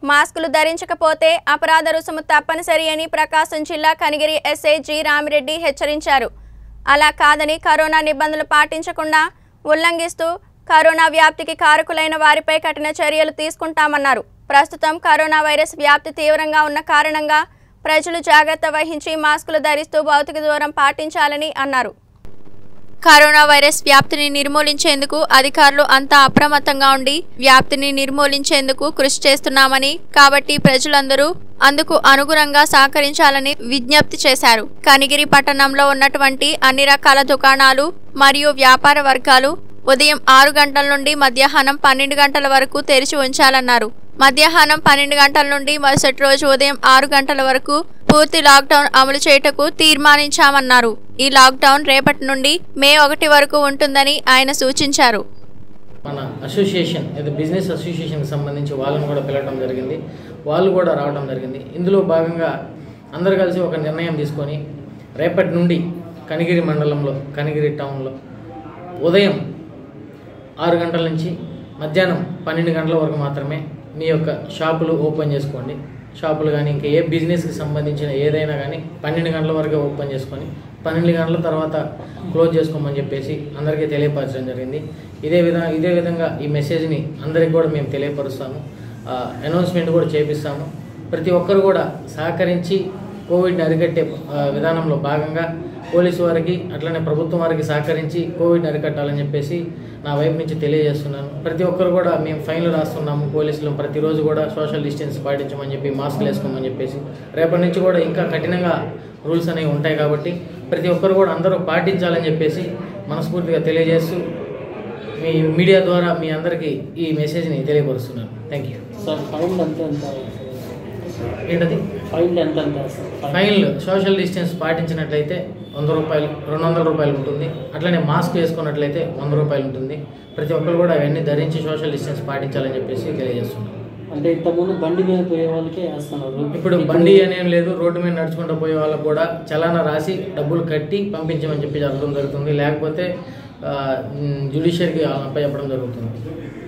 మాస్కులు ధరించకపోతే అపరాధ రుసుము తప్పనిసరి అని ప్రకాశం జిల్లా కనిగిరి ఎస్ఐ జి రామిరెడ్డి హెచ్చరించారు అలా కాదని కరోనా నిబంధనలు పాటించకుండా ఉల్లంఘిస్తూ కరోనా వ్యాప్తికి కారకులైన వారిపై కఠిన చర్యలు తీసుకుంటామన్నారు ప్రస్తుతం కరోనా వైరస్ వ్యాప్తి తీవ్రంగా ఉన్న కారణంగా ప్రజలు జాగ్రత్త వహించి మాస్కులు ధరిస్తూ భౌతిక దూరం పాటించాలని అన్నారు కరోనా వైరస్ వ్యాప్తిని నిర్మూలించేందుకు అధికారులు అంతా అప్రమత్తంగా ఉండి వ్యాప్తిని నిర్మూలించేందుకు కృషి చేస్తున్నామని కాబట్టి ప్రజలందరూ అందుకు అనుగుణంగా సహకరించాలని విజ్ఞప్తి చేశారు కనిగిరి పట్టణంలో ఉన్నటువంటి అన్ని రకాల దుకాణాలు మరియు వ్యాపార వర్గాలు ఉదయం ఆరు గంటల నుండి మధ్యాహ్నం పన్నెండు గంటల వరకు తెరిచి ఉంచాలన్నారు మధ్యాహ్నం పన్నెండు గంటల నుండి మరుసటి రోజు ఉదయం ఆరు గంటల వరకు పూర్తి లాక్డౌన్ అమలు చేయుటకు తీర్మానించామన్నారు ఈ లాక్డౌన్ రేపటి నుండి మే ఒకటి వరకు ఉంటుందని ఆయన సూచించారు మన అసోసియేషన్ ఏదో బిజినెస్ అసోసియేషన్కి సంబంధించి వాళ్ళని కూడా పిలవడం జరిగింది వాళ్ళు కూడా రావడం జరిగింది ఇందులో భాగంగా అందరు కలిసి ఒక నిర్ణయం తీసుకొని రేపటి నుండి కనిగిరి మండలంలో కనిగిరి టౌన్లో ఉదయం ఆరు గంటల నుంచి మధ్యాహ్నం పన్నెండు గంటల వరకు మాత్రమే మీ యొక్క షాపులు ఓపెన్ చేసుకోండి షాపులు కానీ ఇంకా ఏ బిజినెస్కి సంబంధించిన ఏదైనా కానీ పన్నెండు గంటల వరకే ఓపెన్ చేసుకొని పన్నెండు గంటల తర్వాత క్లోజ్ చేసుకోమని చెప్పేసి అందరికీ తెలియపరచడం జరిగింది ఇదే విధంగా ఇదే విధంగా ఈ మెసేజ్ని అందరికి కూడా మేము తెలియపరుస్తాము అనౌన్స్మెంట్ కూడా చేపిస్తాము ప్రతి ఒక్కరు కూడా సహకరించి కోవిడ్ని అరికట్టే ఆ, విధానంలో భాగంగా పోలీసు వారికి అట్లనే ప్రభుత్వం వారికి సహకరించి కోవిడ్ని అరికట్టాలని చెప్పేసి నా వైపు నుంచి తెలియజేస్తున్నాను ప్రతి ఒక్కరు కూడా మేము ఫైన్లు రాస్తున్నాము పోలీసులు ప్రతిరోజు కూడా సోషల్ డిస్టెన్స్ పాటించమని చెప్పి మాస్కులు వేసుకోమని చెప్పేసి రేపటి నుంచి కూడా ఇంకా కఠినంగా రూల్స్ అనేవి ఉంటాయి కాబట్టి ప్రతి ఒక్కరు కూడా అందరూ పాటించాలని చెప్పేసి మనస్ఫూర్తిగా తెలియజేస్తూ మీ మీడియా ద్వారా మీ అందరికీ ఈ మెసేజ్ని తెలియపరుస్తున్నాను థ్యాంక్ యూ సార్ ఫైన్ ఎంత ఎంత ఏంటది ఫైన్ ఎంత ఎంత సార్ ఫైన్లు సోషల్ డిస్టెన్స్ పాటించినట్లయితే వంద రూపాయలు రెండు వందల రూపాయలు ఉంటుంది అట్లనే మాస్క్ వేసుకున్నట్లయితే వంద రూపాయలు ఉంటుంది ప్రతి ఒక్కరు కూడా అవన్నీ ధరించి సోషల్ డిస్టెన్స్ పాటించాలని చెప్పేసి తెలియజేస్తున్నాం అంటే ఇంతకుముందు బండి మీద పోయే వాళ్ళకే వేస్తున్నారు ఇప్పుడు బండి అనేం లేదు రోడ్డు మీద నడుచుకుంటూ పోయే వాళ్ళకు కూడా చలానా రాసి డబ్బులు కట్టి పంపించమని చెప్పి జరగడం జరుగుతుంది లేకపోతే జ్యుడిషియరీకి అప్పచెప్పడం జరుగుతుంది